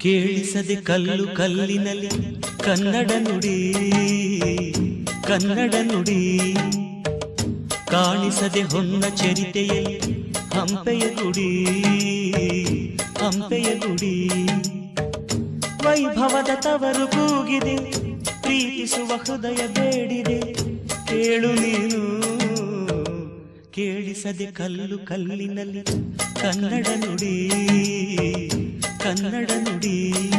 ಕೇಳಿಸದೆ ಕಲ್ಲು ಕಲ್ಲಿನಲ್ಲಿ ಕನ್ನಡ ನುಡಿ ಕನ್ನಡ ನುಡಿ ಕಾಣಿಸದೆ ಹೊನ್ನ ಚರಿತೆಯಲ್ಲಿ ಹಂಪೆಯ ಗುಡಿ ಹಂಪೆಯ ಗುಡಿ ವೈಭವದ ತವರು ಕೂಗಿದೆ ಪ್ರೀತಿಸುವ ಹೃದಯ ಬೇಡಿದೆ ಕೇಳು ನೀನು ಕೇಳಿಸದೆ ಕಲ್ಲು ಕಲ್ಲಿನಲ್ಲಿ ಕನ್ನಡ ನುಡಿ ಕನ್ನಡ ನುಡಿ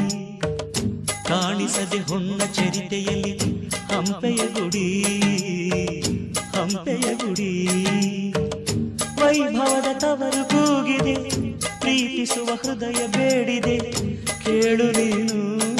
ಕಾಣಿಸದೆ ಹೊನ್ನ ಚರಿತೆಯಲ್ಲಿ ಹಂಪೆಯ ಗುಡಿ ಹಂಪೆಯ ಗುಡಿ ವೈಭವದ ತವರು ಕೂಗಿದೆ ಪ್ರೀತಿಸುವ ಹೃದಯ ಬೇಡಿದೆ ಕೇಳು ನೀನು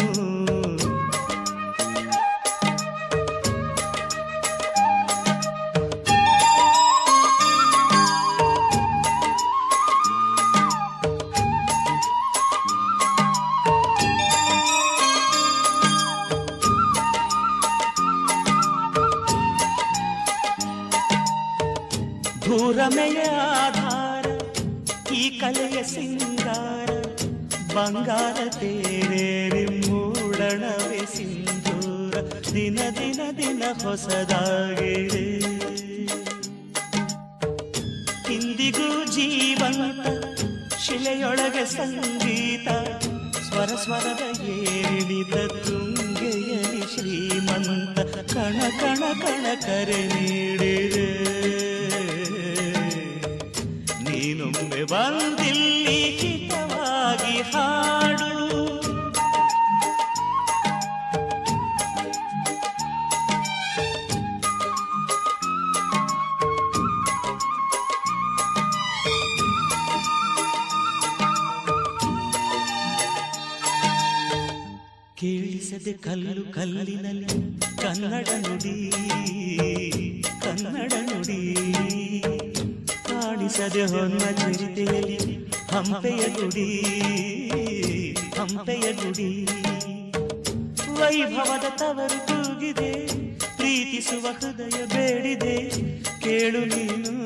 ಭೂರಮೆಯ ಆಧಾರ ಈ ಕಲೆಯ ಸಿಂಗಾರ ಬಂಗಾರ ತೇರೇರಿ ಮೂಡಣವೇ ಸಿಂಧೂರ ದಿನ ದಿನ ದಿನ ಹೊಸದಾಗಿದೆ ಇಂದಿಗೂ ಜೀವಂತ ಶಿಲೆಯೊಳಗೆ ಸಂಗೀತ ಸ್ವರ ಸ್ವರದ ಏರಿಳಿದ ತುಂಗೆಯಲಿ ಶ್ರೀಮಂತ ಕಣ ಕಣ ಕಣ ಕರೆ ನೀಡಿದೆ ನೀನೊಮ್ಮೆ ಬಂದಿಲ್ಲಿ ಹಿತವಾಗಿ ಹಾಡು ಕೇಳಿಸದೆ ಕಲ್ಲು ಕಲ್ಲಿನಲ್ಲಿ ಕನ್ನಡ ನುಡಿ ಕನ್ನಡ ನುಡಿ ಕಾಣಿಸದೆ ಹೊನ್ನ ಚರಿತೆಯಲ್ಲಿ ಹಂಪೆಯ ಗುಡಿ ಹಂಪೆಯ ಗುಡಿ ವೈಭವದ ತವರು ಕೂಗಿದೆ ಪ್ರೀತಿಸುವ ಹೃದಯ ಬೇಡಿದೆ ಕೇಳು ನೀನು